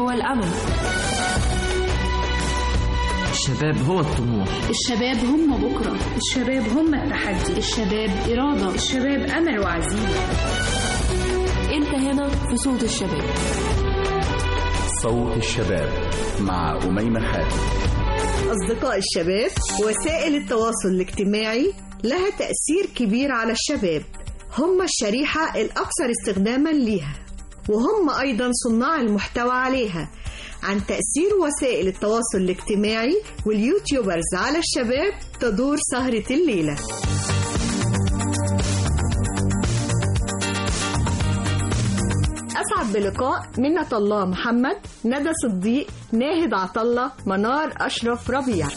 هو الأمل الشباب هو الطموح الشباب هم بكرة الشباب هم التحدي الشباب إرادة الشباب أمل وعزيمة أنت هنا في صوت الشباب صوت الشباب مع أميمة حاتم أصدقاء الشباب وسائل التواصل الاجتماعي لها تأثير كبير على الشباب هم الشريحة الأكثر استخداما ليها وهم أيضا صناع المحتوى عليها عن تأثير وسائل التواصل الاجتماعي واليوتيوبرز على الشباب تدور سهرة الليلة أسعد بلقاء منة الله محمد ندى صديق ناهد عطلة منار أشرف ربيع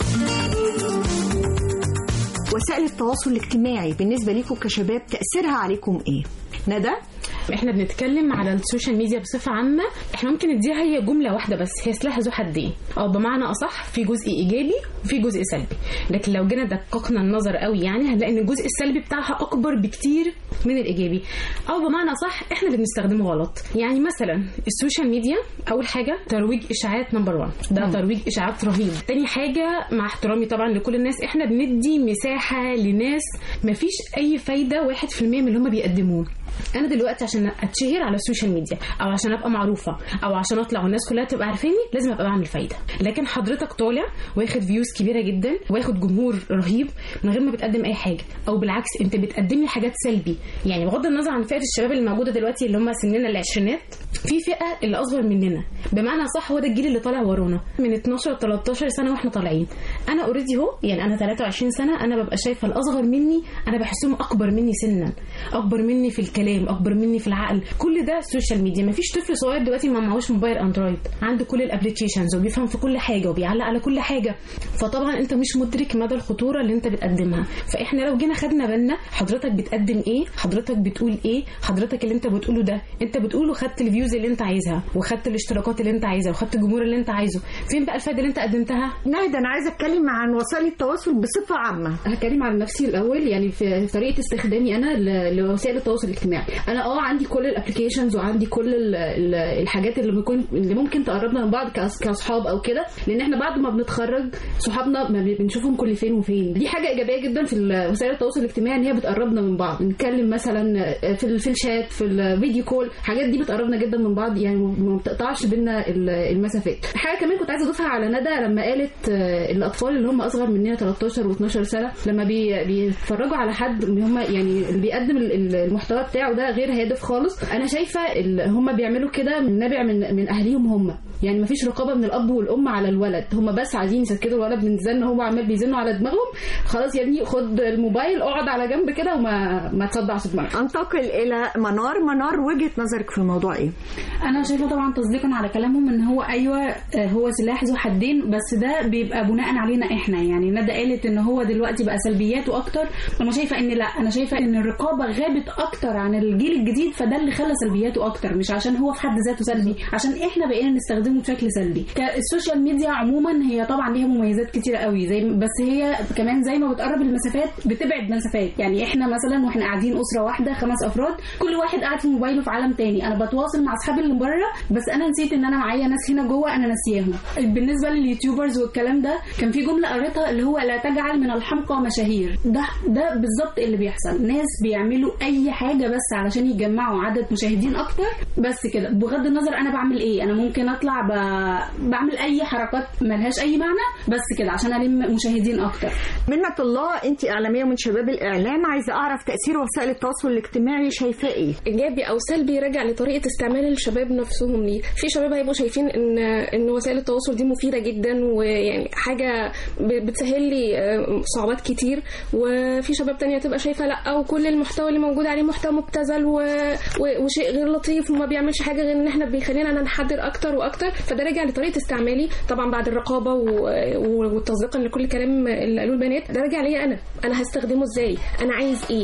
وسائل التواصل الاجتماعي بالنسبة لكم كشباب تأثيرها عليكم إيه؟ ندى؟ احنا بنتكلم على السوشيال ميديا بصفه عامه احنا ممكن نديها هي جمله واحده بس هي سلاح ذو حدين او بمعنى اصح في جزء ايجابي وفي جزء سلبي لكن لو جينا دققنا النظر قوي يعني هنلاقي ان الجزء السلبي بتاعها اكبر بكتير من الايجابي او بمعنى صح احنا اللي بنستخدمه غلط يعني مثلا السوشيال ميديا اول حاجه ترويج اشاعات نمبر 1 ده مم. ترويج اشاعات رهيب تاني حاجه مع احترامي طبعا لكل الناس احنا بندي مساحه لناس مفيش اي فايده 1% من اللي هم بيقدموه انا دلوقتي عشان اتشهر على السوشيال ميديا او عشان ابقى معروفه او عشان اطلع والناس كلها تبقى عارفاني لازم ابقى بعمل فايده لكن حضرتك طالع واخد فيوز كبيره جدا واخد جمهور رهيب من غير ما بتقدم اي حاجه او بالعكس انت بتقدم لي حاجات سلبي يعني بغض النظر عن فئه الشباب اللي موجوده دلوقتي اللي هم سننا العشرينات في فئه اللي اصغر مننا بمعنى صح هو ده الجيل اللي طالع ورانا من 12 13 سنه واحنا طالعين انا اوريدي اهو يعني انا 23 سنه انا ببقى شايفه الاصغر مني انا بحسهم اكبر مني سنا اكبر مني في الكلام اكبر مني في العقل كل ده السوشيال ميديا مفيش طفل صغير دلوقتي ما معهوش موبايل اندرويد عنده كل الابلكيشنز وبيفهم في كل حاجه وبيعلق على كل حاجه فطبعا انت مش مدرك مدى الخطوره اللي انت بتقدمها فاحنا لو جينا خدنا بالنا حضرتك بتقدم ايه حضرتك بتقول ايه حضرتك اللي انت بتقوله ده انت بتقوله خدت الفيوز اللي انت عايزها وخدت الاشتراكات اللي انت عايزها وخدت الجمهور اللي انت عايزه فين بقى الفايده اللي انت قدمتها ناهد انا عايزه اتكلم عن وسائل التواصل بصفه عامه هتكلم عن نفسي الاول يعني في في طريقه استخدامي انا ل- لوسائل التواصل الاجتماعي انا اه عندي كل الابلكيشنز وعندي كل ال- ال- الحاجات اللي ممكن اللي ممكن تقربنا من بعض كأص- كاصحاب او كده لان احنا بعد ما بنتخرج صحابنا ما بي- بنشوفهم كل فين وفين دي حاجه ايجابيه جدا في ال- وسائل التواصل الاجتماعي ان هي بتقربنا من بعض نتكلم مثلا في ال- في الشات في الفيديو كول الحاجات دي بتقربنا جدا من بعض يعني ما بتقطعش بينا ال- المسافات حاجه كمان كنت عايزه اضيفها على ندى لما قالت آه، الاطفال اللي هم اصغر مننا 13 و12 سنه لما بي بيتفرجوا على حد ان هم يعني اللي بيقدم ال- ال- المحتوى بتاعه ده غير هادف خالص انا شايفه ال- هم بيعملوا كده من نابع من من اهاليهم هم يعني مفيش رقابه من الاب والام على الولد هم بس عايزين يسكتوا الولد من زن هو عمال بيزنوا على دماغهم خلاص يا ابني خد الموبايل اقعد على جنب كده وما ما تصدعش دماغك انتقل الى منار منار وجهه نظرك في الموضوع ايه انا شايفه طبعا تصديقا على كلامهم ان هو ايوه آه، هو سلاح ذو حدين بس ده بيبقى بناء علينا احنا يعني ندى قالت ان هو دلوقتي بقى سلبياته اكتر انا شايفه ان لا انا شايفه ان الرقابه غابت اكتر عن الجيل الجديد فده اللي خلى سلبياته اكتر مش عشان هو في حد ذاته سلبي عشان احنا بقينا نستخدمه بشكل سلبي كالسوشيال ميديا عموما هي طبعا ليها مميزات كتيره قوي زي بس هي كمان زي ما بتقرب المسافات بتبعد مسافات يعني احنا مثلا واحنا قاعدين اسره واحده خمس افراد كل واحد قاعد في موبايله في عالم تاني انا بتواصل مع اصحابي اللي بره بس انا نسيت ان انا معايا ناس هنا جوه انا ناسياهم بالنسبه لليوتيوبرز والكلام ده كان في جمله قريتها اللي هو لا تجعل من الحمقى مشاهير ده ده بالظبط اللي بيحصل ناس بيعملوا اي حاجه بس علشان يجمعوا عدد مشاهدين اكتر بس كده بغض النظر انا بعمل ايه انا ممكن اطلع ب... بعمل اي حركات ملهاش اي معنى بس كده عشان الم مشاهدين اكتر منة الله انت اعلاميه من شباب الاعلام عايزه اعرف تاثير وسائل التواصل الاجتماعي شايفاه ايه ايجابي او سلبي راجع لطريقه استعمال الشباب نفسهم ليه في شباب هيبقوا شايفين ان ان وسائل التواصل دي مفيده جدا ويعني حاجه ب- بتسهل لي آه، صعوبات كتير وفي شباب تانية تبقى شايفه لا وكل المحتوى اللي موجود عليه محتوى مبتذل و... و... وشيء غير لطيف وما بيعملش حاجه غير ان احنا بيخلينا ننحدر اكتر واكتر فده راجع لطريقه استعمالي طبعا بعد الرقابه و... و... وتصديقا لكل الكلام اللي قالوه البنات ده راجع ليا انا انا هستخدمه ازاي انا عايز ايه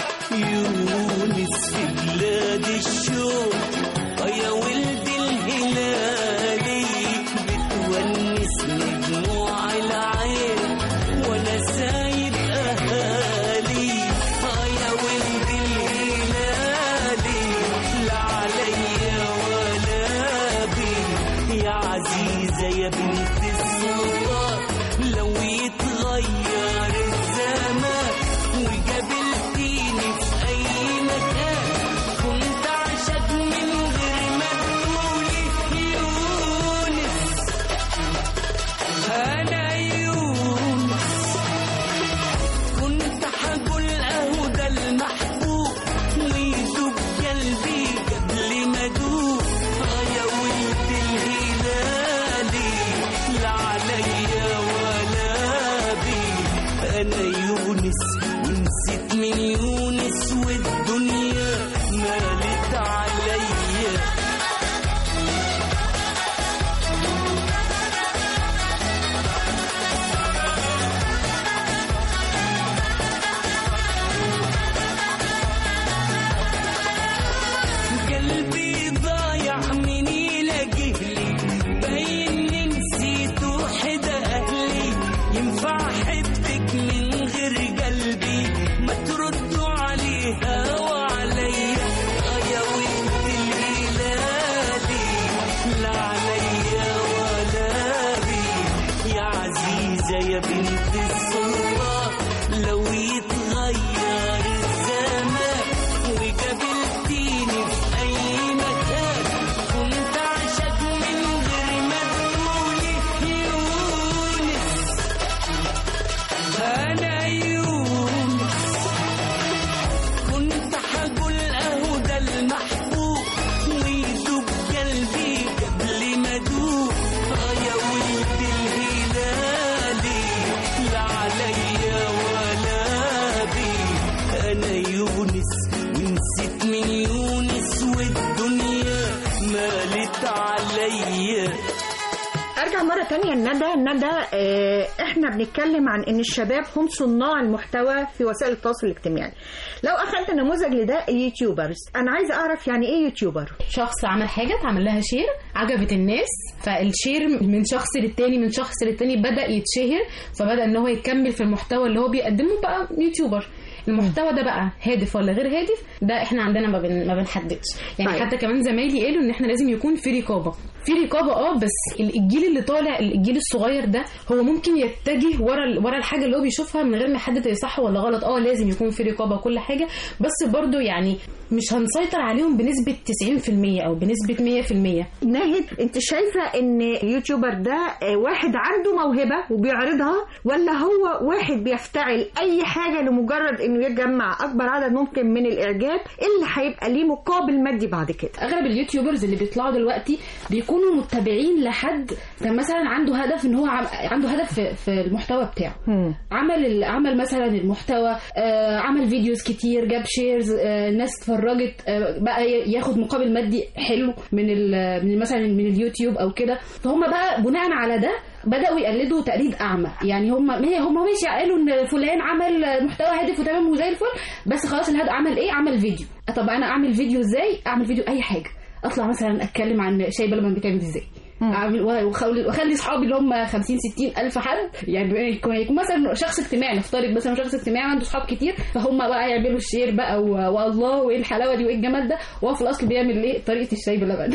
يونس في بلاد الشوق يا ولد الهلالي بتونسني دموع العين وانا سايب اهالي آه يا ولد الهلالي لا عليا ولا بي يا عزيزة يا بنت السلطان لو يتغير الزمان وقابلتيني في أي مكان كنت أعشق من غير ما تقولي يونس أنا يونس كنت حقول أهو ده المحبوب ويدوب قلبي قبل ما أدوب آه يا ولد الهلالي لا عليا ولا بي أنا يونس ونسيت من يونس والدنيا مالت عليا قلبي ضايع من يلاقيه باين نسيت وحدة أهلي ينفع أحبك من غير قلبي ما تردوا عليها وعليا آه يا ولد الهلالي لا عليا ولا بي يا عزيزة يا بنت السلطان لو يتغير الزمان وقابلتيني في أي مكان كنت أعشق من غير ما تقولي يونس أنا يونس كنت حقول أهو ده المحبوب ويدوب قلبي قبل ما أدوب آه يا ولد الهلالي لا عليا ولا بي أنا يونس ونسيت من يونس والدنيا مالت عليا ارجع مره تانية الندى ندى آه، احنا بنتكلم عن ان الشباب هم صناع المحتوى في وسائل التواصل الاجتماعي لو اخذت نموذج لده يوتيوبرز انا عايزه اعرف يعني ايه يوتيوبر شخص عمل حاجه اتعمل لها شير عجبت الناس فالشير من شخص للتاني من شخص للتاني بدا يتشهر فبدا ان هو يكمل في المحتوى اللي هو بيقدمه بقى يوتيوبر المحتوى ده بقى هادف ولا غير هادف ده احنا عندنا ما, بن... ما بنحددش يعني طيب. حتى كمان زمايلي قالوا ان احنا لازم يكون في رقابه في رقابه اه بس الجيل اللي طالع الجيل الصغير ده هو ممكن يتجه ورا ال- ورا الحاجه اللي هو بيشوفها من غير ما يحدد هي صح ولا غلط اه لازم يكون في رقابه وكل حاجه بس برضو يعني مش هنسيطر عليهم بنسبه 90% او بنسبه 100% ناهد انت شايفه ان يوتيوبر ده آه، واحد عنده موهبه وبيعرضها ولا هو واحد بيفتعل اي حاجه لمجرد انه يجمع اكبر عدد ممكن من الاعجاب اللي هيبقى ليه مقابل مادي بعد كده اغلب اليوتيوبرز اللي بيطلعوا دلوقتي بيكونوا متبعين لحد كان مثلا عنده هدف ان هو عم... عنده هدف في, في المحتوى بتاعه عمل ال... عمل مثلا المحتوى آه عمل فيديوز كتير جاب شيرز آه الناس اتفرجت آه بقى ي- ياخد مقابل مادي حلو من ال... من مثلا من اليوتيوب او كده فهم بقى بناء على ده بداوا يقلدوا تقليد اعمى يعني هم هي هم ماشي قالوا ان فلان عمل محتوى هادف وتمام وزي الفل بس خلاص الهدف عمل ايه عمل فيديو طب انا اعمل فيديو ازاي اعمل فيديو اي حاجه اطلع مثلا اتكلم عن شاي بلبن بيتعمل ازاي اعمل واخلي واخلي اصحابي اللي هم 50 60 الف حد يعني يكون يكون مثلا شخص اجتماعي نفترض مثلا شخص اجتماعي عنده اصحاب كتير فهم بقى يعملوا الشير بقى و- والله وايه الحلاوه دي وايه الجمال ده وهو في الاصل بيعمل ايه طريقه الشاي بلبن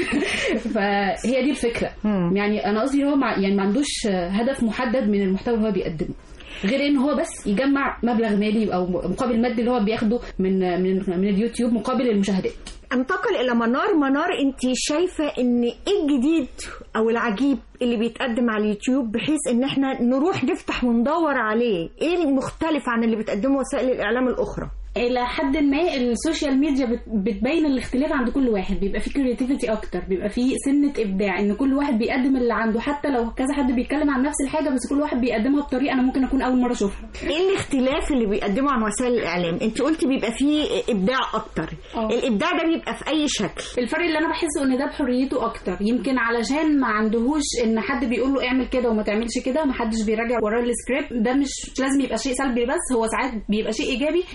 فهي دي الفكره يعني انا قصدي هو مع يعني ما عندوش هدف محدد من المحتوى اللي هو بيقدمه غير ان هو بس يجمع مبلغ مالي او مقابل مادي اللي هو بياخده من من من اليوتيوب مقابل المشاهدات انتقل الى منار منار انت شايفه ان ايه الجديد او العجيب اللي بيتقدم على اليوتيوب بحيث ان احنا نروح نفتح وندور عليه ايه المختلف عن اللي بتقدمه وسائل الاعلام الاخرى الى حد ما السوشيال ميديا بت- بتبين الاختلاف عند كل واحد بيبقى فيه كرياتيفيتي اكتر بيبقى فيه سنه ابداع ان كل واحد بيقدم اللي عنده حتى لو كذا حد بيتكلم عن نفس الحاجه بس كل واحد بيقدمها بطريقه انا ممكن اكون اول مره اشوفها ايه الاختلاف اللي بيقدمه عن وسائل الاعلام انت قلتي بيبقى فيه ابداع اكتر آه. الابداع ده بيبقى في اي شكل الفرق اللي انا بحسه ان ده بحريته اكتر يمكن علشان ما عندهوش ان حد بيقول له اعمل كده وما تعملش كده ما حدش بيراجع وراه السكريبت ده مش مش لازم يبقى شيء سلبي بس هو ساعات بيبقى شيء ايجابي ان انا حس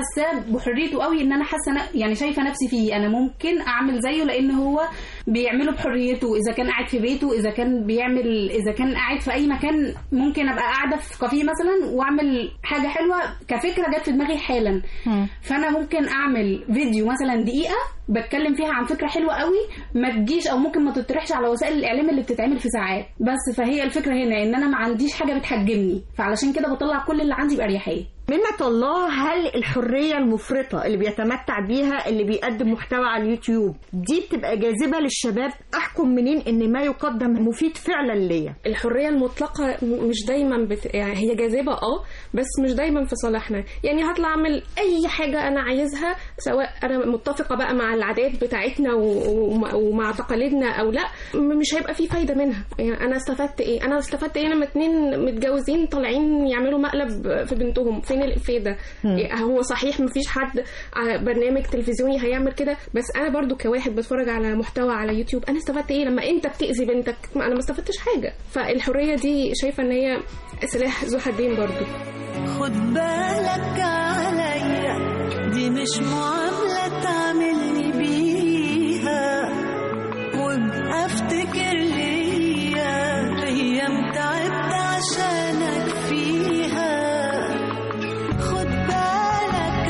حاساه بحريته قوي ان انا حاسه ن- يعني شايفه نفسي فيه انا ممكن اعمل زيه لان هو بيعمله بحريته اذا كان قاعد في بيته اذا كان بيعمل اذا كان قاعد في اي مكان ممكن ابقى قاعده في كافيه مثلا واعمل حاجه حلوه كفكره جت في دماغي حالا فانا ممكن اعمل فيديو مثلا دقيقه بتكلم فيها عن فكره حلوه قوي ما تجيش او ممكن ما تطرحش على وسائل الاعلام اللي بتتعمل في ساعات بس فهي الفكره هنا ان انا ما عنديش حاجه بتحجمني فعلشان كده بطلع كل اللي عندي باريحيه منة الله هل الحرية المفرطة اللي بيتمتع بيها اللي بيقدم محتوى على اليوتيوب دي بتبقى جاذبة للشباب أحكم منين إن ما يقدم مفيد فعلا ليا الحريه المطلقه م- مش دايما بت... يعني هي جاذبه اه بس مش دايما في صالحنا يعني هطلع اعمل اي حاجه انا عايزها سواء انا متفقه بقى مع العادات بتاعتنا و... ومع- ومع تقاليدنا او لا م- مش هيبقى في فايده منها يعني انا استفدت ايه انا استفدت ايه لما اتنين متجوزين طالعين يعملوا مقلب في بنتهم فين الافاده يعني هو صحيح مفيش حد على برنامج تلفزيوني هيعمل كده بس انا برضو كواحد بتفرج على محتوى على يوتيوب انا استفدت ايه لما انت بتاذي بنتك ما انا ما استفدتش حاجه فالحريه دي شايفه ان هي سلاح ذو حدين برضو خد بالك عليا دي مش معاملة تعملني بيها وابقى افتكر ليا ايام تعبت عشانك فيها خد بالك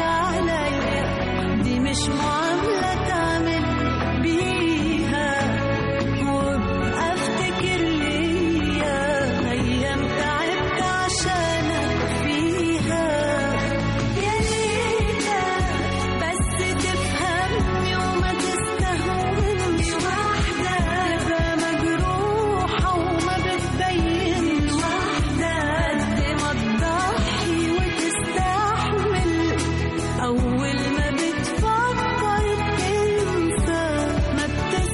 عليا دي مش معاملة تعملني بيها وابقى افتكر ليا ايام تعبت عشانك فيها يا ليلى بس تفهمني وما تستهونش واحدة تبقى مجروحة وما بتبينش واحدة قد ما تضحي وتستحمل أول ما بتفكر تنسى ما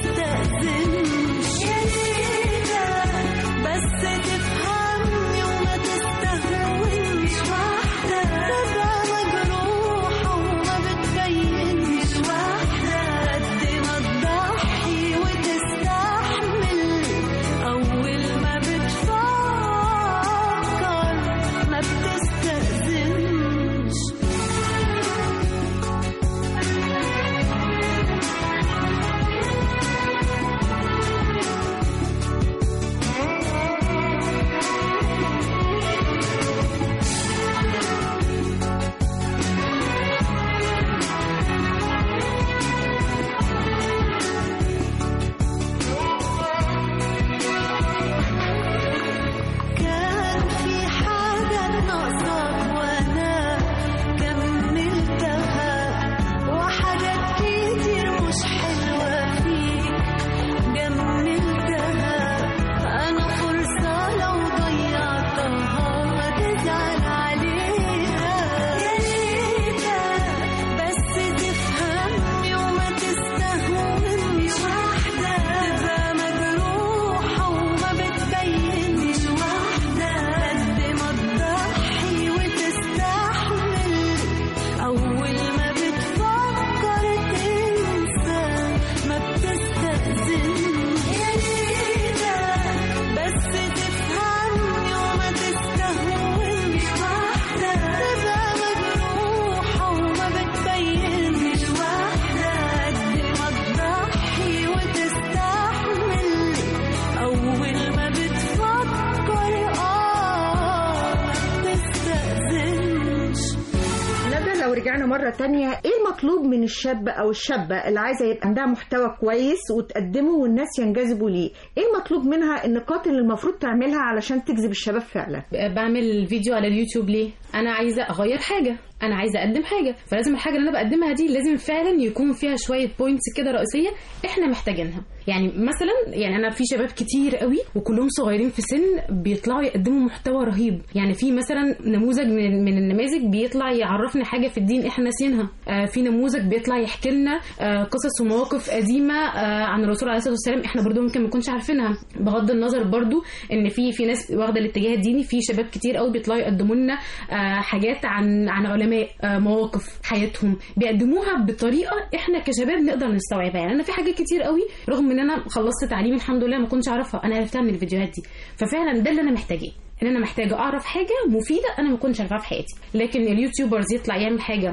بتستأذنش يا ليلى بس تفهمني وما تستهونش واحدة تبقى مجروحة وما بتبينش واحدة قد ما تضحي وتستحمل أول ما بتفكر ما بتستأذنش كان في حاجة ناقصاك وأنا كملتها وحاجات كتير مش حلوة فيك جملتها أنا فرصة لو ضيعتها تزعل عليها يا ليلى بس تفهمني وما تستهونش واحدة تبقى مجروحة وما بتبينش واحدة قد ما تضحي وتستحمل أول ما بتفكر تنسى ما بتستأذنش يا ليلى بس تفهمني وما تستهونش واحدة تبقى مجروحة وما بتبينش واحدة قد ما تضحي وتستحمل أول ما بتفكر آه ما بتستأذنش ندى لو رجعنا مرة تانية ايه المطلوب من الشاب او الشابة اللي عايزة يبقى عندها محتوى كويس وتقدمه والناس ينجذبوا ليه ايه المطلوب منها النقاط اللي المفروض تعملها علشان تجذب الشباب فعلا بعمل فيديو على اليوتيوب ليه انا عايزه اغير حاجه انا عايزه اقدم حاجه فلازم الحاجه اللي انا بقدمها دي لازم فعلا يكون فيها شويه بوينتس كده رئيسيه احنا محتاجينها يعني مثلا يعني انا في شباب كتير قوي وكلهم صغيرين في سن بيطلعوا يقدموا محتوى رهيب يعني في مثلا نموذج من, من النماذج بيطلع يعرفنا حاجه في الدين احنا ناسينها آه في نموذج بيطلع يحكي لنا آه قصص ومواقف قديمه آه عن الرسول عليه الصلاه والسلام احنا برضو ممكن ما نكونش عارفينها بغض النظر برضو ان في في ناس واخده الاتجاه الديني في شباب كتير قوي بيطلعوا يقدموا لنا آه حاجات عن عن علماء آه مواقف حياتهم بيقدموها بطريقه احنا كشباب نقدر نستوعبها يعني انا في حاجات كتير قوي رغم ان انا خلصت تعليم الحمد لله ما كنتش اعرفها انا عرفتها من الفيديوهات دي ففعلا ده اللي انا محتاجاه ان انا محتاجه اعرف حاجه مفيده انا ما كنتش عارفاها في حياتي لكن اليوتيوبرز يطلع يعمل حاجه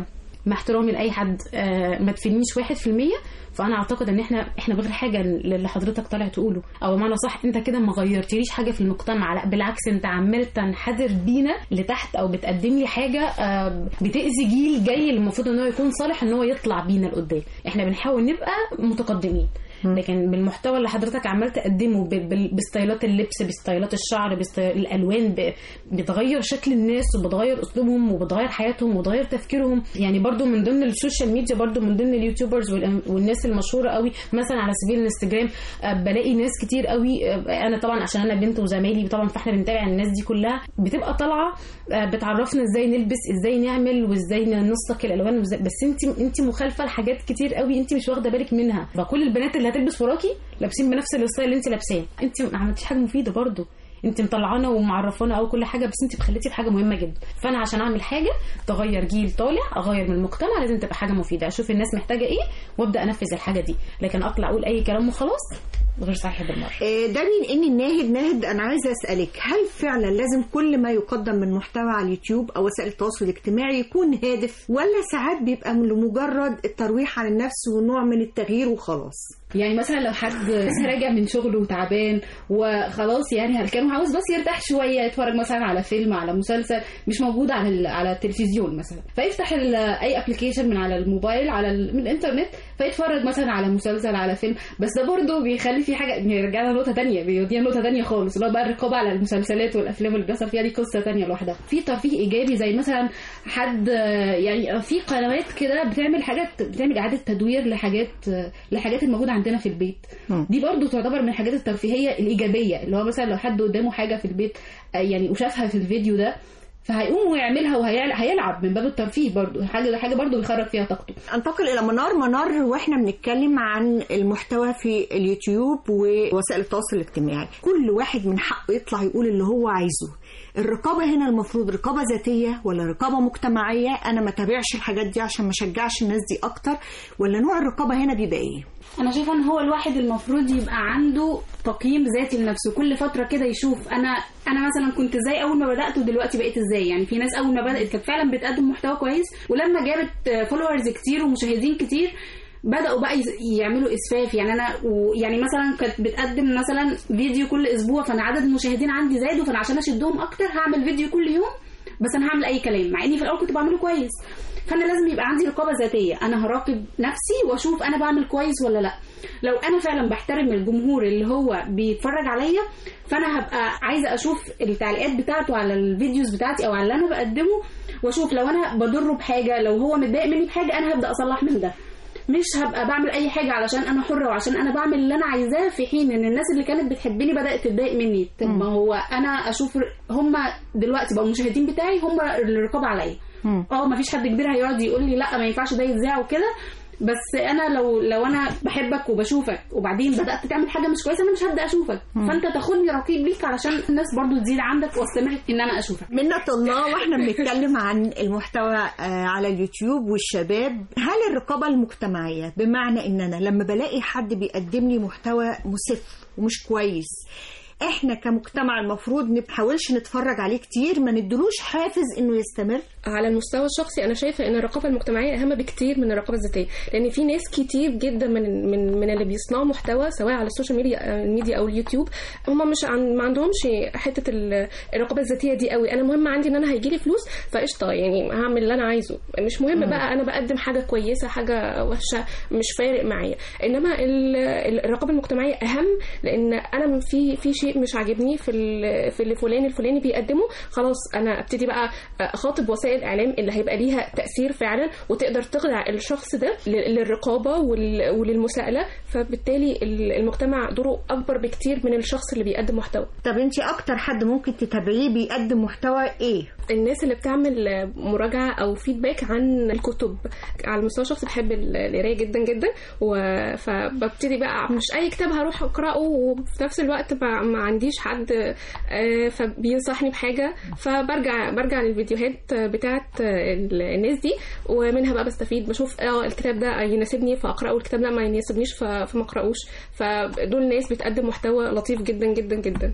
مع احترامي لاي حد آه، ما تفيدنيش واحد في المية فانا اعتقد ان احنا احنا بغير حاجه اللي حضرتك طالع تقوله او بمعنى صح انت كده ما غيرتليش حاجه في المجتمع لا بالعكس انت عمال تنحدر بينا لتحت او بتقدم لي حاجه آه، بتاذي جيل جاي اللي المفروض ان هو يكون صالح ان هو يطلع بينا لقدام احنا بنحاول نبقى متقدمين لكن بالمحتوى اللي حضرتك عمال تقدمه ب- بال- بستايلات اللبس بستايلات الشعر بستايل الالوان ب- بتغير شكل الناس وبتغير اسلوبهم وبتغير حياتهم وبتغير تفكيرهم يعني برضو من ضمن السوشيال ميديا برضو من ضمن اليوتيوبرز والأم- والناس المشهوره قوي مثلا على سبيل الانستجرام آه، بلاقي ناس كتير قوي آه، انا طبعا عشان انا بنت وزمايلي طبعا فاحنا بنتابع الناس دي كلها بتبقى طالعه آه، بتعرفنا ازاي نلبس ازاي نعمل وازاي نسلق الالوان وإزاي- بس انت انت مخالفه لحاجات كتير قوي انت مش واخده بالك منها فكل البنات اللي هتلبس وراكي لابسين بنفس الستايل اللي انت لابساه انت ما عملتيش حاجه مفيده برضو انت مطلعانا ومعرفانا او كل حاجه بس انت بخليتي بحاجه مهمه جدا فانا عشان اعمل حاجه تغير جيل طالع اغير من المجتمع لازم تبقى حاجه مفيده اشوف الناس محتاجه ايه وابدا انفذ الحاجه دي لكن اطلع اقول اي كلام وخلاص غير صحيح بالمره آه، ده من ان الناهد ناهد انا عايزه اسالك هل فعلا لازم كل ما يقدم من محتوى على اليوتيوب او وسائل التواصل الاجتماعي يكون هادف ولا ساعات بيبقى لمجرد الترويح عن النفس ونوع من التغيير وخلاص يعني مثلا لو حد لسه راجع من شغله وتعبان وخلاص يعني هلكان وعاوز بس يرتاح شويه يتفرج مثلا على فيلم على مسلسل مش موجود على ال- على التلفزيون مثلا فيفتح ال- اي ابلكيشن من على الموبايل على ال- من الانترنت فيتفرج مثلا على مسلسل على فيلم بس ده برضه بيخلي في حاجه يرجعنا لنقطه تانية بيودينا نقطه تانية خالص اللي هو بقى الرقابه على المسلسلات والافلام اللي بيحصل فيها دي قصه تانية لوحدها في ترفيه ايجابي زي مثلا حد يعني في قنوات كده بتعمل حاجات بتعمل اعاده تدوير لحاجات لحاجات الموجوده عندنا في البيت دي برضو تعتبر من الحاجات الترفيهيه الايجابيه اللي هو مثلا لو حد قدامه حاجه في البيت آه، يعني وشافها في الفيديو ده فهيقوم ويعملها وهيلعب من باب الترفيه برضو حاجه حاجه برضو بيخرج فيها طاقته انتقل الى منار منار واحنا بنتكلم عن المحتوى في اليوتيوب ووسائل التواصل الاجتماعي كل واحد من حقه يطلع يقول اللي هو عايزه الرقابة هنا المفروض رقابة ذاتية ولا رقابة مجتمعية أنا ما تابعش الحاجات دي عشان ما شجعش الناس دي أكتر ولا نوع الرقابة هنا بيبقى إيه؟ انا شايفه ان هو الواحد المفروض يبقى عنده تقييم ذاتي لنفسه كل فتره كده يشوف انا انا مثلا كنت ازاي اول ما بدات ودلوقتي بقيت ازاي يعني في ناس اول ما بدات كانت فعلا بتقدم محتوى كويس ولما جابت فولورز كتير ومشاهدين كتير بدأوا بقى يز- يعملوا اسفاف يعني انا و- يعني مثلا كانت بتقدم مثلا فيديو كل اسبوع فانا عدد المشاهدين عندي زادوا فانا عشان اشدهم اكتر هعمل فيديو كل يوم بس انا هعمل اي كلام مع اني في الاول كنت بعمله كويس فانا لازم يبقى عندي رقابه ذاتيه انا هراقب نفسي واشوف انا بعمل كويس ولا لا لو انا فعلا بحترم الجمهور اللي هو بيتفرج عليا فانا هبقى عايزه اشوف التعليقات بتاعته على الفيديوز بتاعتي او على اللي انا بقدمه واشوف لو انا بضره بحاجه لو هو متضايق مني بحاجه انا هبدا اصلح من ده مش هبقى بعمل اي حاجه علشان انا حره وعشان انا بعمل اللي انا عايزاه في حين ان الناس اللي كانت بتحبني بدات تتضايق مني طب ما هو انا اشوف هم دلوقتي بقوا المشاهدين بتاعي هم الرقابه عليا اه ما فيش حد كبير هيقعد يقول لي لا ما ينفعش ده يتذاع وكده بس انا لو لو انا بحبك وبشوفك وبعدين بدات تعمل حاجه مش كويسه انا مش هبدا اشوفك فانت تاخدني رقيب ليك علشان الناس برضو تزيد عندك واستمر ان انا اشوفك منة الله واحنا بنتكلم عن المحتوى آه، على اليوتيوب والشباب هل الرقابة المجتمعية بمعنى ان انا لما بلاقي حد بيقدم لي محتوى مسف ومش كويس احنا كمجتمع المفروض ما نحاولش نتفرج عليه كتير ما ندلوش حافز انه يستمر على المستوى الشخصي انا شايفه ان الرقابه المجتمعيه اهم بكتير من الرقابه الذاتيه لان في ناس كتير جدا من من من اللي بيصنعوا محتوى سواء على السوشيال ميديا الميديا او اليوتيوب هم مش عن ما عندهمش حته ال- الرقابه الذاتيه دي قوي انا مهم عندي ان انا هيجي لي فلوس فقشطه يعني هعمل اللي انا عايزه مش مهم بقى انا بقدم حاجه كويسه حاجه وحشه مش فارق معايا انما ال- ال- الرقابه المجتمعيه اهم لان انا في في شيء مش عاجبني في ال- في اللي فلان الفلاني بيقدمه خلاص انا ابتدي بقى اخاطب وسائل الاعلام اللي هيبقى ليها تاثير فعلا وتقدر تخضع الشخص ده لل- للرقابه وال- وللمساءله فبالتالي ال- المجتمع دوره اكبر بكتير من الشخص اللي بيقدم محتوى طب انت اكتر حد ممكن تتابعيه بيقدم محتوى ايه الناس اللي بتعمل مراجعة أو فيدباك عن الكتب على المستوى الشخصي بحب القراية جدا جدا و- فببتدي بقى مش أي كتاب هروح أقرأه وفي نفس الوقت ما ما عنديش حد آه، فبينصحني بحاجة فبرجع برجع للفيديوهات بتاعت الناس دي ومنها بقى بستفيد بشوف اه الكتاب ده يناسبني فأقرأه والكتاب ده ما يناسبنيش ف- فما أقرأوش فدول ناس بتقدم محتوى لطيف جدا جدا جدا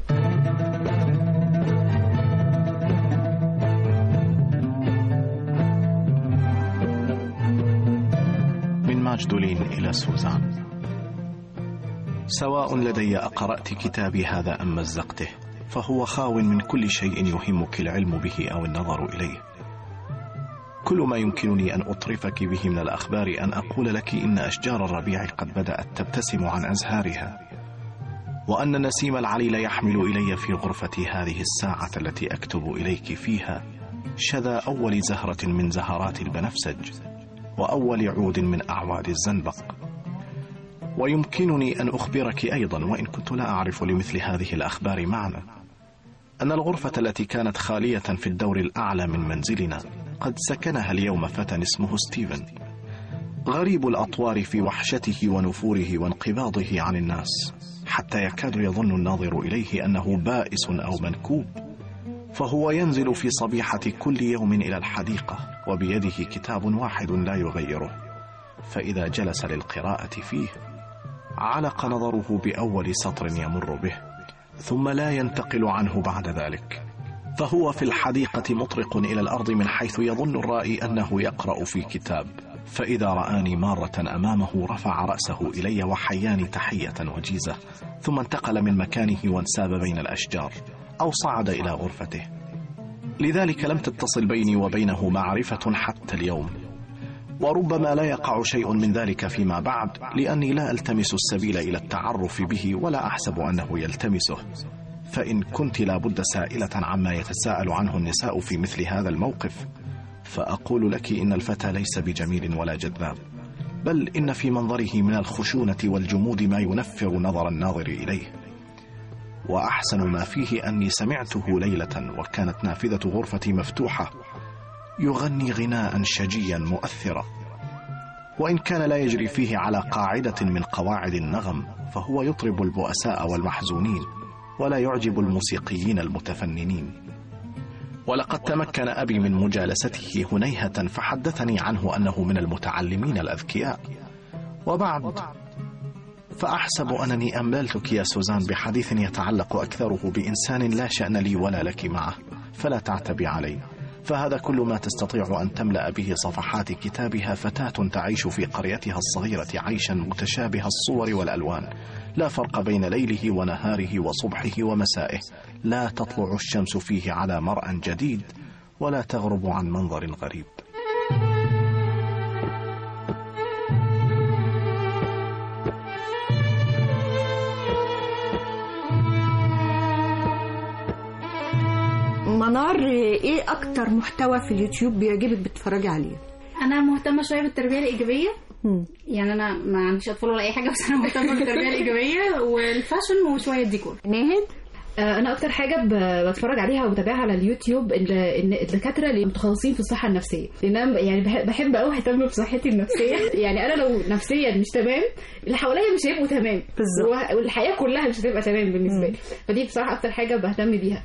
مجدولين إلى سوزان سواء لدي أقرأت كتابي هذا أم مزقته فهو خاو من كل شيء يهمك العلم به أو النظر إليه كل ما يمكنني أن أطرفك به من الأخبار أن أقول لك إن أشجار الربيع قد بدأت تبتسم عن أزهارها وأن نسيم العليل يحمل إلي في غرفتي هذه الساعة التي أكتب إليك فيها شذا أول زهرة من زهرات البنفسج وأول عود من أعواد الزنبق ويمكنني أن أخبرك أيضا وإن كنت لا أعرف لمثل هذه الأخبار معنى أن الغرفة التي كانت خالية في الدور الأعلى من منزلنا قد سكنها اليوم فتى اسمه ستيفن غريب الأطوار في وحشته ونفوره وانقباضه عن الناس حتى يكاد يظن الناظر إليه أنه بائس أو منكوب فهو ينزل في صبيحة كل يوم إلى الحديقة وبيده كتاب واحد لا يغيره فإذا جلس للقراءة فيه علق نظره بأول سطر يمر به ثم لا ينتقل عنه بعد ذلك فهو في الحديقة مطرق إلى الأرض من حيث يظن الرائي أنه يقرأ في كتاب فإذا رآني مارة أمامه رفع رأسه إلي وحياني تحية وجيزة ثم انتقل من مكانه وانساب بين الأشجار أو صعد إلى غرفته لذلك لم تتصل بيني وبينه معرفة حتى اليوم وربما لا يقع شيء من ذلك فيما بعد لأني لا ألتمس السبيل إلى التعرف به ولا أحسب أنه يلتمسه فإن كنت لابد سائلة عما يتساءل عنه النساء في مثل هذا الموقف فأقول لك إن الفتى ليس بجميل ولا جذاب بل إن في منظره من الخشونة والجمود ما ينفر نظر الناظر إليه وأحسن ما فيه أني سمعته ليلة وكانت نافذة غرفتي مفتوحة يغني غناء شجيا مؤثرا وإن كان لا يجري فيه على قاعدة من قواعد النغم فهو يطرب البؤساء والمحزونين ولا يعجب الموسيقيين المتفننين ولقد تمكن أبي من مجالسته هنيهة فحدثني عنه أنه من المتعلمين الأذكياء وبعد فأحسب أنني أمللتك يا سوزان بحديث يتعلق أكثره بإنسان لا شأن لي ولا لك معه فلا تعتبي علي فهذا كل ما تستطيع أن تملأ به صفحات كتابها فتاة تعيش في قريتها الصغيرة عيشا متشابه الصور والألوان لا فرق بين ليله ونهاره وصبحه ومسائه لا تطلع الشمس فيه على مرأى جديد ولا تغرب عن منظر غريب منار ايه اكتر محتوى في اليوتيوب بيعجبك بتتفرجي عليه انا مهتمه شويه بالتربيه الايجابيه يعني انا ما عنديش اطفال ولا اي حاجه بس انا مهتمه بالتربيه الايجابيه والفاشن وشويه ديكور ناهد آه، انا اكتر حاجه ب- بتفرج عليها وبتابعها على اليوتيوب ال- ان الدكاتره اللي متخصصين في الصحه النفسيه لان انا يعني بح- بحب قوي اهتم بصحتي النفسيه يعني انا لو نفسيا مش تمام اللي حواليا مش هيبقوا تمام بالظبط والحياه كلها مش هتبقى تمام بالنسبه لي فدي بصراحه اكتر حاجه بهتم بيها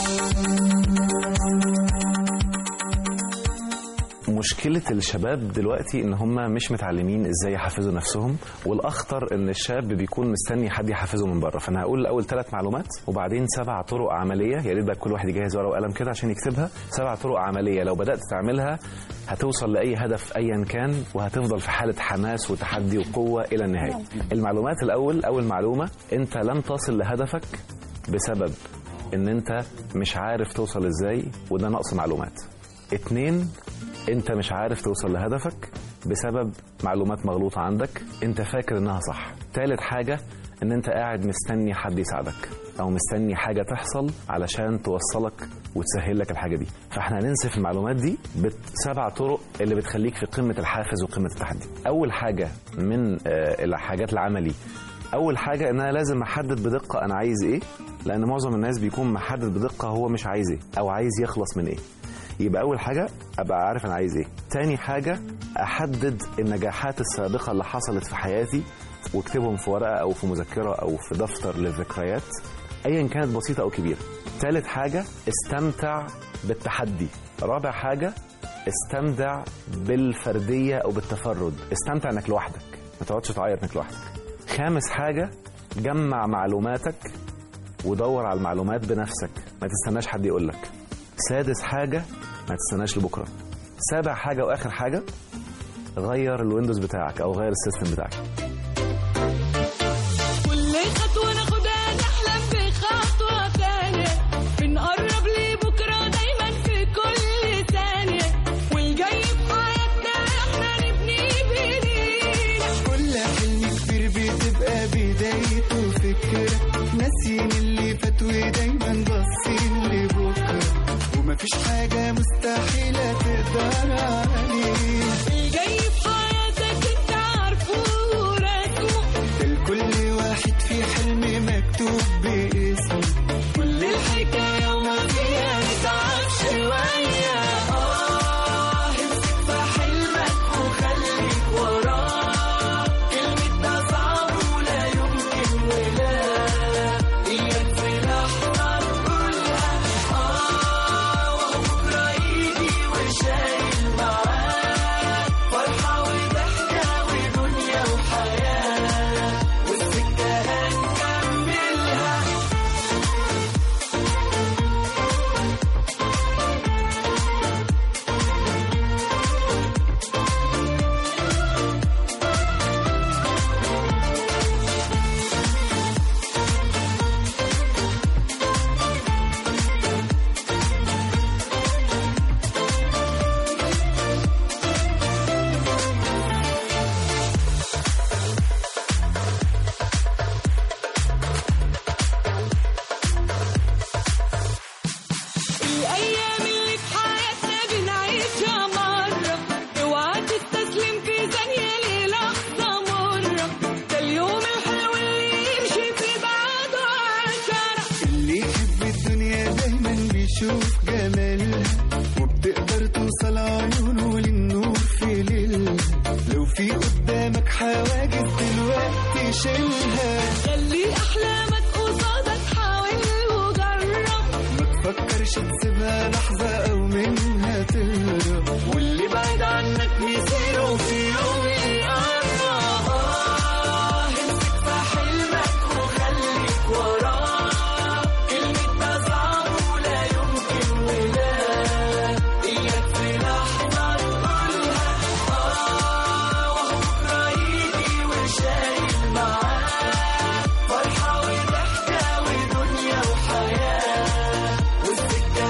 مشكلة الشباب دلوقتي ان هم مش متعلمين ازاي يحفزوا نفسهم والاخطر ان الشاب بيكون مستني حد يحفزه من بره فانا هقول الاول ثلاث معلومات وبعدين سبع طرق عملية يا ريت بقى كل واحد يجهز ورقة وقلم كده عشان يكتبها سبع طرق عملية لو بدأت تعملها هتوصل لأي هدف أيا كان وهتفضل في حالة حماس وتحدي وقوة إلى النهاية المعلومات الأول أول معلومة أنت لن تصل لهدفك بسبب ان انت مش عارف توصل ازاي وده نقص معلومات اتنين انت مش عارف توصل لهدفك بسبب معلومات مغلوطة عندك انت فاكر انها صح تالت حاجة ان انت قاعد مستني حد يساعدك او مستني حاجة تحصل علشان توصلك وتسهل لك الحاجة دي فاحنا هننسف المعلومات دي بسبع طرق اللي بتخليك في قمة الحافز وقمة التحدي اول حاجة من آه، الحاجات العملي اول حاجه ان انا لازم احدد بدقه انا عايز ايه لان معظم الناس بيكون محدد بدقه هو مش عايز ايه او عايز يخلص من ايه يبقى اول حاجه ابقى عارف انا عايز ايه تاني حاجه احدد النجاحات السابقه اللي حصلت في حياتي واكتبهم في ورقه او في مذكره او في دفتر للذكريات ايا كانت بسيطه او كبيره تالت حاجه استمتع بالتحدي رابع حاجه استمتع بالفرديه او بالتفرد استمتع انك لوحدك ما تقعدش تعيط انك لوحدك خامس حاجة جمع معلوماتك ودور على المعلومات بنفسك ما تستناش حد يقول لك سادس حاجة ما تستناش لبكرة سابع حاجة وآخر حاجة غير الويندوز بتاعك او غير السيستم بتاعك كل خطوة ناخدها نحلم بخطوة تانية بنقرب لبكرة دايما في كل ثانية والجاي في حياتنا احنا نبني بايدينا كل حلم كبير بتبقى بدايته فكرة ناسيين اللي فات ودايما باصين لبكرة ومفيش حاجة مستحيلة تقدر عليه الجاي في حياتك انت عارفه ورسمه ده لكل واحد في حلم مكتوب باسمه كل الحكاية وما فيها نتعب شوية اه امسك في حلمك وخليك وراه كلمة ده صعب ولا يمكن ولا إياك في لحظة تقولها اه وبكرة يجي وشايل معاه فرحة وضحكة ودنيا وحياة والسكة هنكملها الأيام اللي في حياتنا بنعيشها مرة اوعى تستسلم في ثانية للحظة مرة ده اليوم الحلو اللي يمشي في بعده عشرة اللي يحب الدنيا دايما بيشوف جمالها وبتقدر توصل عيونه للنور في ليلها لو في قدامك حواجز دلوقتي شيلها خلي أحلامك قصادك حاول وجرب ما تفكرش تسيبها لحظة أو منها تهرب واللي بعيد عنك مسيره في يوم يقرب آه، امسك في حلمك وخليك وراه كلمة ده صعب ولا يمكن ولا إياك في لحظة تقولها آه وبكرة يجي وشايل معاه فرحة وضحكة ودنيا وحياة والسكة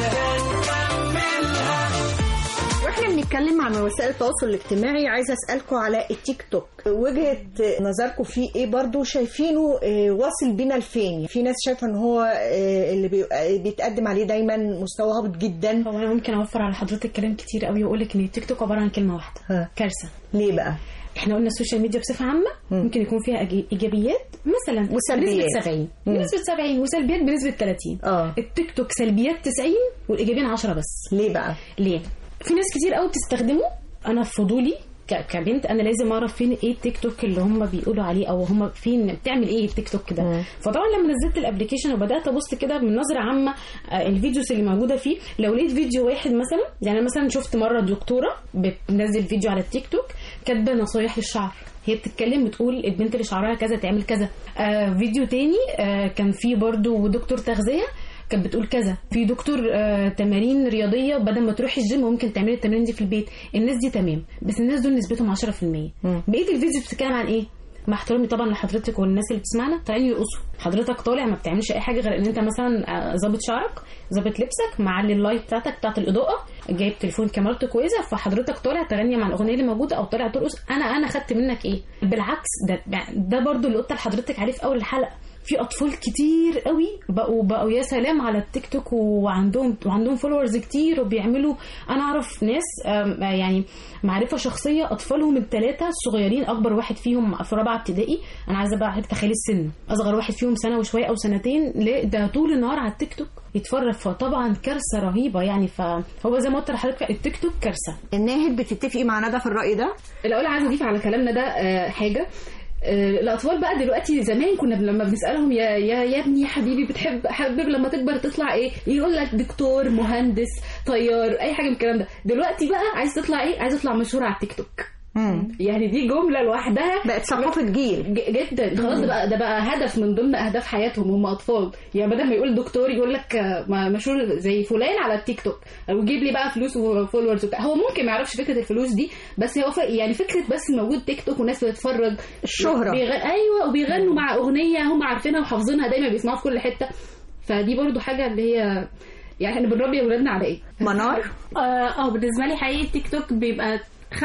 هنكملها واحنا بنتكلم عن وسائل التواصل الاجتماعي عايزه اسالكم على التيك توك وجهه نظركم فيه ايه برضو شايفينه آه، واصل بينا لفين في ناس شايفه ان هو آه، اللي بي- بيتقدم عليه دايما مستوى هابط جدا هو انا ممكن اوفر على حضرتك كلام كتير قوي واقول لك ان التيك توك عباره عن كلمه واحده كارثه ليه بقى احنا قلنا السوشيال ميديا بصفه عامه ممكن يكون فيها إيجي- ايجابيات مثلا وسلبيات. بنسبه 70 مم. بنسبه 70 وسلبيات بنسبه 30 اه التيك توك سلبيات 90 والايجابيين 10 بس ليه بقى ليه في ناس كتير قوي بتستخدمه انا في فضولي ك- كبنت انا لازم اعرف فين ايه التيك توك اللي هم بيقولوا عليه او هم فين بتعمل ايه التيك توك ده فطبعا لما نزلت الابلكيشن وبدات ابص كده من نظره عامه آه، الفيديوز اللي موجوده فيه لو لقيت فيديو واحد مثلا يعني أنا مثلا شفت مره دكتوره بتنزل فيديو على التيك توك كاتبه نصايح للشعر هي بتتكلم بتقول البنت اللي شعرها كذا تعمل كذا آه فيديو تاني آه كان فيه برضو دكتور تغذيه كانت بتقول كذا في دكتور آه تمارين رياضيه بدل ما تروحي الجيم ممكن تعملي التمارين دي في البيت الناس دي تمام بس الناس دول نسبتهم 10% بقيه الفيديو بتتكلم عن ايه مع احترامي طبعا لحضرتك والناس اللي بتسمعنا طالعين يرقصوا حضرتك طالع ما بتعملش اي حاجه غير ان انت مثلا آه، ظابط شعرك ظابط لبسك معلي اللايت بتاعتك بتاعت الاضاءه جايب تليفون كاميرته كويسه فحضرتك طالع تغني مع الاغنيه اللي موجوده او طالع ترقص انا انا خدت منك ايه بالعكس ده ده برضو اللي قلت لحضرتك عليه في اول الحلقه في اطفال كتير قوي بقوا بقوا يا سلام على التيك توك وعندهم وعندهم فولورز كتير وبيعملوا انا اعرف ناس آم، آه، يعني معرفه شخصيه اطفالهم الثلاثه الصغيرين اكبر واحد فيهم في رابعه ابتدائي انا عايزه بقى حضرتك تخيلي السن اصغر واحد فيهم سنه وشويه او سنتين لا ده طول النهار على التيك توك يتفرج فطبعا كارثه رهيبه يعني فهو زي ما قلت لحضرتك التيك توك كارثه الناهد بتتفقي مع ندى في الراي ده الاول عايزه اضيف على كلامنا ده آه، حاجه آه، الاطفال بقى دلوقتي زمان كنا لما بنسالهم يا يا يا ابني يا حبيبي بتحب حابب لما تكبر تطلع ايه يقول لك دكتور مهندس طيار اي حاجه من الكلام ده دلوقتي بقى عايز تطلع ايه عايز تطلع مشهور على التيك توك يعني دي جمله لوحدها بقت ثقافه جيل جدا خلاص ده بقى ده بقى هدف من ضمن اهداف حياتهم هم اطفال يعني بدل ما يقول دكتور يقول لك آه، ما- مشهور زي فلان على التيك توك او يجيب لي بقى فلوس وفولورز وبتاع هو ممكن ما يعرفش فكره الفلوس دي بس هو ف... يعني فكره بس موجود تيك توك والناس بتتفرج الشهرة. بيغ... ايوه وبيغنوا مع اغنيه هم عارفينها وحافظينها دايما بيسمعوها في كل حته فدي برضو حاجه اللي هي يعني احنا بنربي اولادنا على ايه منار اه آه، بالنسبه لي حقيقي التيك توك بيبقى 85%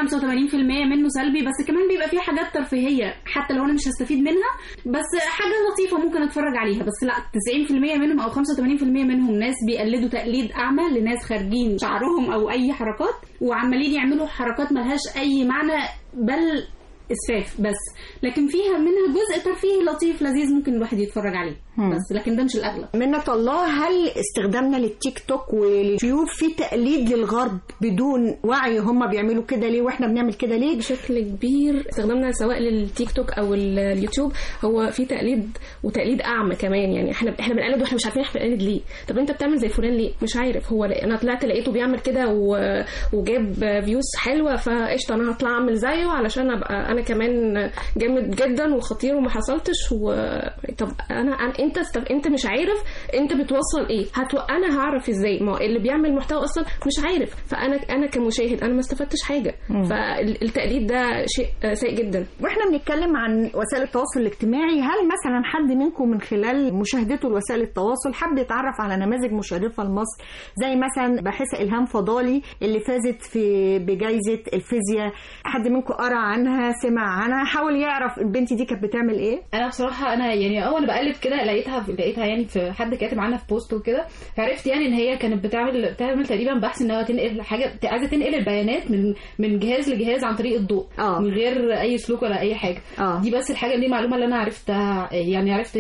منه سلبي بس كمان بيبقى فيه حاجات ترفيهيه حتى لو انا مش هستفيد منها بس حاجه لطيفه ممكن اتفرج عليها بس لا 90% منهم او 85% منهم ناس بيقلدوا تقليد اعمى لناس خارجين شعرهم او اي حركات وعمالين يعملوا حركات ملهاش اي معنى بل اسفاف بس لكن فيها منها جزء ترفيهي لطيف لذيذ ممكن الواحد يتفرج عليه بس لكن ده مش الاغلب منة الله هل استخدامنا للتيك توك واليوتيوب في تقليد للغرب بدون وعي هم بيعملوا كده ليه واحنا بنعمل كده ليه بشكل كبير استخدامنا سواء للتيك توك او ال- اليوتيوب هو في تقليد وتقليد اعمى كمان يعني احنا احنا بنقلد واحنا مش عارفين احنا بنقلد ليه طب انت بتعمل زي فلان ليه مش عارف هو لا- انا طلعت لقيته بيعمل كده و- وجاب فيوز حلوه فقشطه انا هطلع اعمل زيه علشان ابقى انا كمان جامد جدا وخطير وما حصلتش و... طب انا, أنا انت است... انت مش عارف انت بتوصل ايه هتو... انا هعرف ازاي ما هو اللي بيعمل محتوى اصلا مش عارف فانا انا كمشاهد انا ما استفدتش حاجه مم. فالتقليد ده شيء آه، سيء جدا واحنا بنتكلم عن وسائل التواصل الاجتماعي هل مثلا حد منكم من خلال مشاهدته لوسائل التواصل حب يتعرف على نماذج مشرفه لمصر زي مثلا باحثه الهام فضالي اللي فازت في بجائزه الفيزياء حد منكم قرا عنها سمع عنها حاول يعرف البنت دي كانت بتعمل ايه انا بصراحه انا يعني اه انا بقلب كده لقيتها لقيتها يعني في حد كاتب عنها في بوست وكده فعرفت يعني ان هي كانت بتعمل بتعمل تقريبا بحث انها تنقل حاجه عايزه تنقل البيانات من من جهاز لجهاز عن طريق الضوء آه. من غير اي سلوك ولا اي حاجه آه. دي بس الحاجه دي المعلومه اللي انا عرفتها يعني عرفت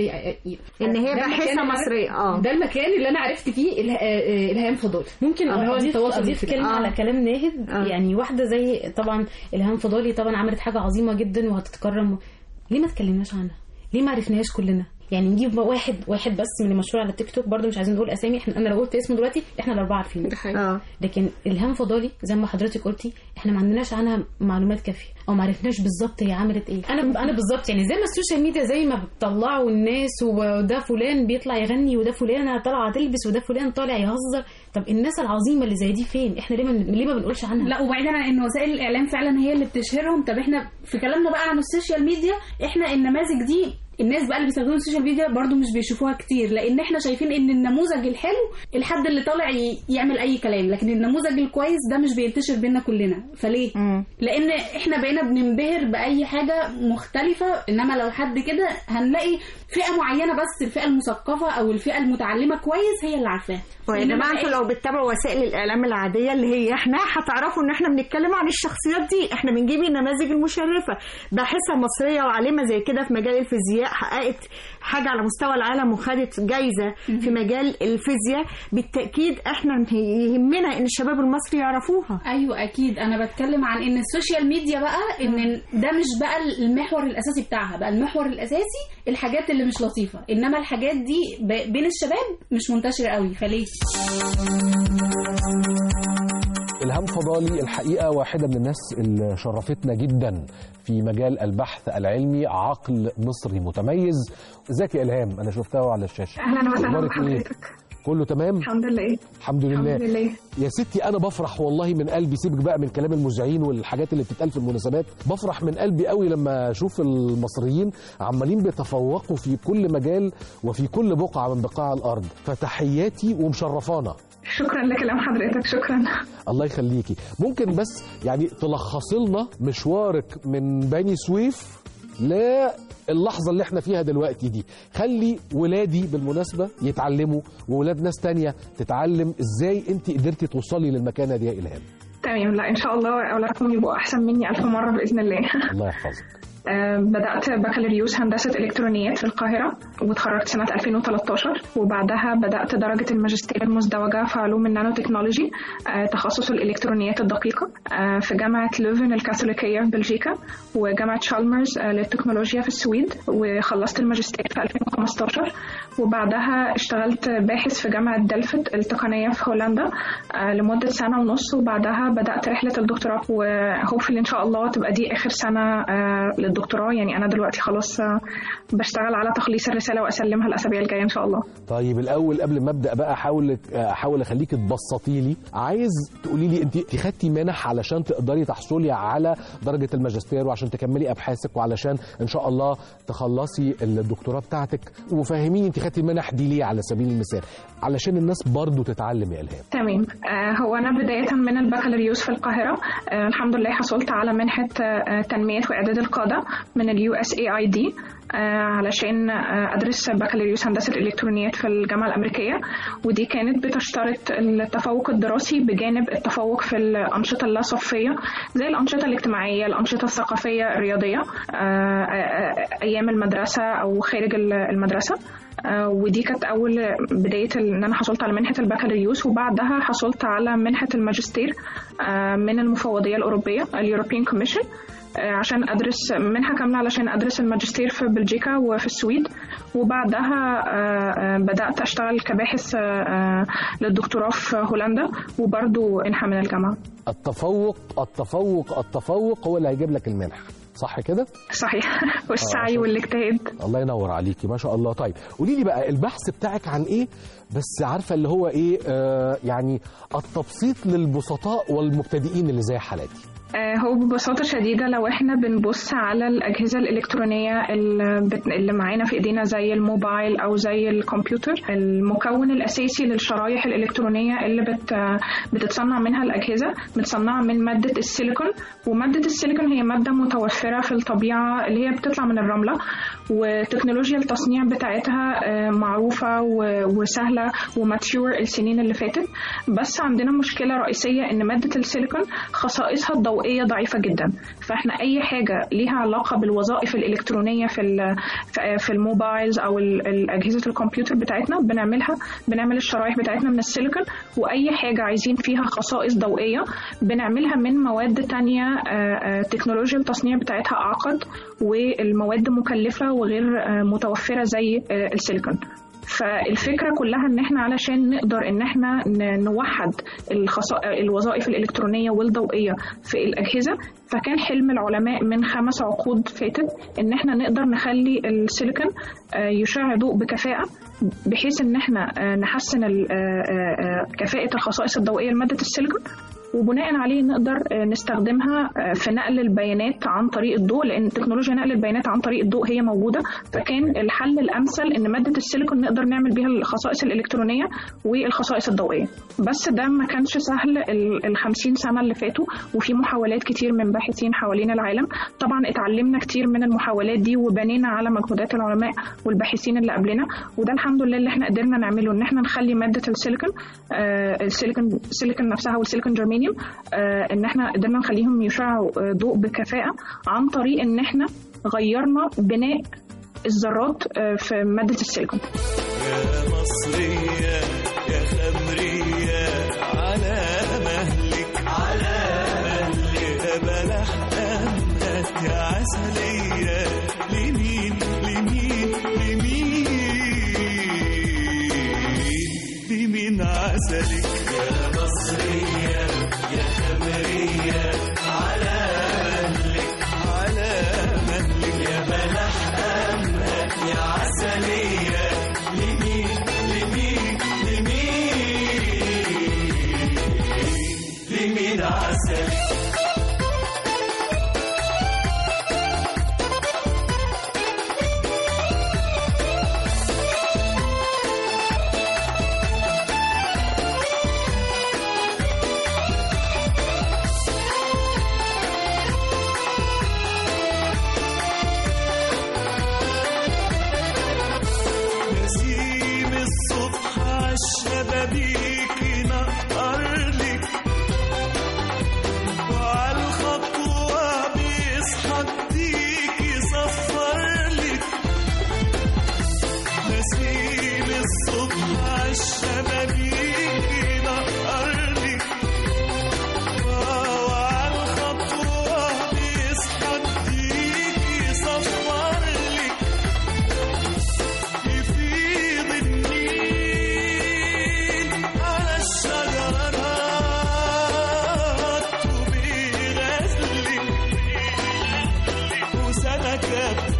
إن هي ده باحثة المكان اللي مصرية، عرفت- آه. ده المكان اللي انا عرفت فيه إله- آه، الهام فضولي ممكن اللي هو اضيف التواصل اضيف الاجتماعي. كلمه آه. على كلام ناهد آه. يعني واحده زي طبعا الهام فضالي طبعا عملت حاجه عظيمه جدا وهتتكرم ليه ما اتكلمناش عنها ليه ما عرفناهاش كلنا يعني نجيب واحد واحد بس من المشهور على التيك توك برضه مش عايزين نقول اسامي احنا انا لو قلت اسمه دلوقتي احنا الاربعه عارفينه اه لكن الهام فضالي زي ما حضرتك قلتي احنا ما عندناش عنها معلومات كافيه او ما عرفناش بالظبط هي عملت ايه انا انا بالظبط يعني زي ما السوشيال ميديا زي ما بتطلعوا الناس وده فلان بيطلع يغني وده فلانه طالعه تلبس وده فلان طالع يهزر طب الناس العظيمه اللي زي دي فين احنا ليه ما ليه ما بنقولش عنها لا وبعيدا عن ان وسائل الاعلام فعلا هي اللي بتشهرهم طب احنا في كلامنا بقى عن السوشيال ميديا احنا النماذج دي الناس بقى اللي بيستخدموا السوشيال ميديا برضو مش بيشوفوها كتير لان احنا شايفين ان النموذج الحلو الحد اللي طالع ي- يعمل اي كلام لكن النموذج الكويس ده مش بينتشر بينا كلنا فليه لان احنا بقينا بننبهر باي حاجه مختلفه انما لو حد كده هنلاقي فئه معينه بس الفئه المثقفه او الفئه المتعلمه كويس هي اللي عارفاها يا إنما جماعه انتوا بقى- لو بتتابعوا وسائل الاعلام العاديه اللي هي احنا هتعرفوا ان احنا بنتكلم عن الشخصيات دي احنا بنجيب النماذج المشرفه باحثه مصريه وعالمه زي كده في مجال الفيزياء حققت حاجه على مستوى العالم وخدت جايزه في مجال الفيزياء بالتاكيد احنا يهمنا ان الشباب المصري يعرفوها ايوه اكيد انا بتكلم عن ان السوشيال ميديا بقى ان ده مش بقى المحور الاساسي بتاعها بقى المحور الاساسي الحاجات اللي مش لطيفه انما الحاجات دي ب- بين الشباب مش منتشره قوي فليه إلهام فضالي الحقيقة واحدة من الناس اللي شرفتنا جدا في مجال البحث العلمي عقل مصري متميز ازيك يا إلهام أنا شفتها على الشاشة أهلاً وسهلاً أخبارك إيه؟ بحضرتك. كله تمام الحمد لله الحمد لله الحمد لله يا ستي انا بفرح والله من قلبي سيبك بقى من كلام المذيعين والحاجات اللي بتتقال في المناسبات بفرح من قلبي قوي لما اشوف المصريين عمالين بيتفوقوا في كل مجال وفي كل بقعه من بقاع الارض فتحياتي ومشرفانا شكرا لكلام حضرتك شكرا الله يخليكي ممكن بس يعني تلخصي لنا مشوارك من بني سويف للحظة اللي احنا فيها دلوقتي دي خلي ولادي بالمناسبة يتعلموا وولاد ناس تانية تتعلم ازاي انت قدرتي توصلي للمكانة دي يا إلهام تمام لا ان شاء الله اولادكم يبقوا احسن مني الف مره باذن الله الله يحفظك آه، بدأت بكالوريوس هندسة إلكترونيات في القاهرة واتخرجت سنة 2013 وبعدها بدأت درجة الماجستير المزدوجة في علوم النانو تكنولوجي آه، تخصص الإلكترونيات الدقيقة آه، في جامعة لوفن الكاثوليكية في بلجيكا وجامعة شالمرز آه، للتكنولوجيا في السويد وخلصت الماجستير في 2015 وبعدها اشتغلت باحث في جامعة دلفت التقنية في هولندا آه، لمدة سنة ونص وبعدها بدأت رحلة الدكتوراه وهوبفلي إن شاء الله تبقى دي آخر سنة آه، للدكتوراه يعني أنا دلوقتي خلاص آه، بشتغل على تخليص الرسالة وأسلمها الأسابيع الجاية إن شاء الله طيب الاول قبل ما ابدا بقى احاول احاول اخليك تبسطي لي عايز تقولي لي انت انت خدتي منح علشان تقدري تحصلي على درجه الماجستير وعشان تكملي ابحاثك وعلشان ان شاء الله تخلصي الدكتوراه بتاعتك وفهميني انت خدتي المنح دي ليه على سبيل المثال علشان الناس برضو تتعلم يا الهام تمام آه، هو أنا بداية من البكالوريوس في القاهرة آه، الحمد لله حصلت على منحة آه، تنمية وإعداد القادة من اليو اس اي اي دي علشان آه، أدرس بكالوريوس هندسة الإلكترونيات في الجامعة الأمريكية ودي كانت بتشترط التفوق الدراسي بجانب التفوق في الأنشطة اللا صفية زي الأنشطة الاجتماعية الأنشطة الثقافية الرياضية آه، آه، أيام المدرسة أو خارج المدرسة آه، ودي كانت اول بدايه ان انا حصلت على منحه البكالوريوس وبعدها حصلت على منحه الماجستير آه، من المفوضيه الاوروبيه اليوروبيان كوميشن عشان ادرس منحه كامله علشان ادرس الماجستير في بلجيكا وفي السويد وبعدها آه، آه، بدات اشتغل كباحث آه، آه، للدكتوراه في هولندا وبرضو منحه من الجامعه التفوق التفوق التفوق هو اللي هيجيب لك المنح صح كده صحيح والسعي والاجتهاد الله ينور عليكي ما شاء الله طيب قولي لي بقى البحث بتاعك عن ايه بس عارفه اللي هو ايه آه يعني التبسيط للبسطاء والمبتدئين اللي زي حالاتي آه، هو ببساطة شديدة لو احنا بنبص على الأجهزة الإلكترونية اللي بت- اللي معانا في إيدينا زي الموبايل أو زي الكمبيوتر المكون الأساسي للشرايح الإلكترونية اللي بت بتتصنع منها الأجهزة متصنعة من مادة السيليكون ومادة السيليكون هي مادة متوفرة في الطبيعة اللي هي بتطلع من الرملة وتكنولوجيا التصنيع بتاعتها آه، معروفة و- وسهلة وماتيور السنين اللي فاتت بس عندنا مشكلة رئيسية إن مادة السيليكون خصائصها الضوئية ضعيفة جدا فإحنا أي حاجة ليها علاقة بالوظائف الإلكترونية في ال- في- في الموبايلز أو ال- ال- أجهزة الكمبيوتر بتاعتنا بنعملها بنعمل الشرايح بتاعتنا من السيليكون وأي حاجة عايزين فيها خصائص ضوئية بنعملها من مواد تانية آه، آه، تكنولوجيا التصنيع بتاعتها أعقد والمواد مكلفة وغير آه، متوفرة زي آه، السيليكون فالفكره كلها ان احنا علشان نقدر ان احنا ن- نوحد الخصا... الوظائف الالكترونيه والضوئيه في الاجهزه فكان حلم العلماء من خمس عقود فاتت ان احنا نقدر نخلي السيليكون آه، يشع ضوء بكفاءه بحيث ان احنا آه، نحسن ال- آه، آه، آه، كفاءه الخصائص الضوئيه لماده السيليكون وبناء عليه نقدر آه، نستخدمها آه، في نقل البيانات عن طريق الضوء لان تكنولوجيا نقل البيانات عن طريق الضوء هي موجوده فكان الحل الامثل ان ماده السيليكون نقدر نعمل بيها الخصائص الالكترونيه والخصائص الضوئيه بس ده ما كانش سهل ال ال 50 سنه اللي فاتوا وفي محاولات كتير من باحثين حوالين العالم طبعا اتعلمنا كتير من المحاولات دي وبنينا على مجهودات العلماء والباحثين اللي قبلنا وده الحمد لله اللي احنا قدرنا نعمله ان احنا نخلي ماده السيليكون آه السيليكون السيليكون نفسها والسيليكون جرمانيوم آه ان احنا قدرنا نخليهم يشعوا آه، ضوء بكفاءه عن طريق ان احنا غيرنا بناء الذرات آه، في ماده السيليكون يا مصرية يا خمرية على مهلك على مهلك يا بلح أمهات يا عسلية لمين لمين لمين لمين عسلك يا مصرية يا خمرية على مهلك على مهلك يا بلح أمهات يا عسلية لمين لمين لمين لمين عسلك نسيم الصبح عالشبابيك ينقر لك كف